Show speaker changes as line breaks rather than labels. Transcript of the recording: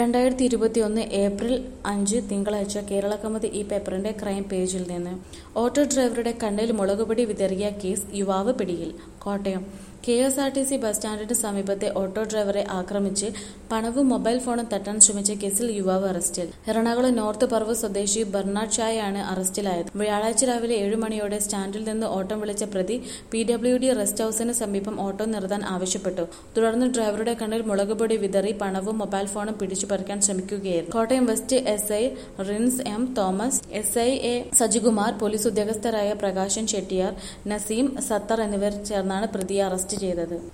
രണ്ടായിരത്തി ഇരുപത്തിയൊന്ന് ഏപ്രിൽ അഞ്ച് തിങ്കളാഴ്ച കേരളകൗമുദി ഈ പേപ്പറിന്റെ ക്രൈം പേജിൽ നിന്ന് ഓട്ടോ ഡ്രൈവറുടെ കണ്ണിൽ മുളകുപൊടി വിതറിയ കേസ് യുവാവ് പിടിയിൽ Kottayam K S R T C bus സ്റ്റാൻഡിന് സമീപത്തെ ഓട്ടോ ഡ്രൈവറെ ആക്രമിച്ച് പണവും മൊബൈൽ ഫോണും തട്ടാൻ ശ്രമിച്ച കേസിൽ യുവാവ് അറസ്റ്റിൽ എറണാകുളം നോർത്ത് പറവ് സ്വദേശി ബർണാഡ് ഷായാണ് അറസ്റ്റിലായത് വ്യാഴാഴ്ച രാവിലെ ഏഴ് മണിയോടെ സ്റ്റാൻഡിൽ നിന്ന് ഓട്ടം വിളിച്ച പ്രതി പി ഡബ്ല്യു ഡി റെസ്റ്റ് ഹൌസിന് സമീപം ഓട്ടോ നിർത്താൻ ആവശ്യപ്പെട്ടു തുടർന്ന് ഡ്രൈവറുടെ കണ്ണിൽ മുളകുപൊടി വിതറി പണവും മൊബൈൽ ഫോണും പിടിച്ചു പറിക്കാൻ ശ്രമിക്കുകയായിരുന്നു Kottayam west S I Rins M Thomas S I A Sajikumar police ഉദ്യോഗസ്ഥരായ പ്രകാശൻ ചെട്ടിയാർ നസീം സത്തർ എന്നിവർ ചേർന്നാണ് പ്രതിയെ അറസ്റ്റ് ചെയ്തത്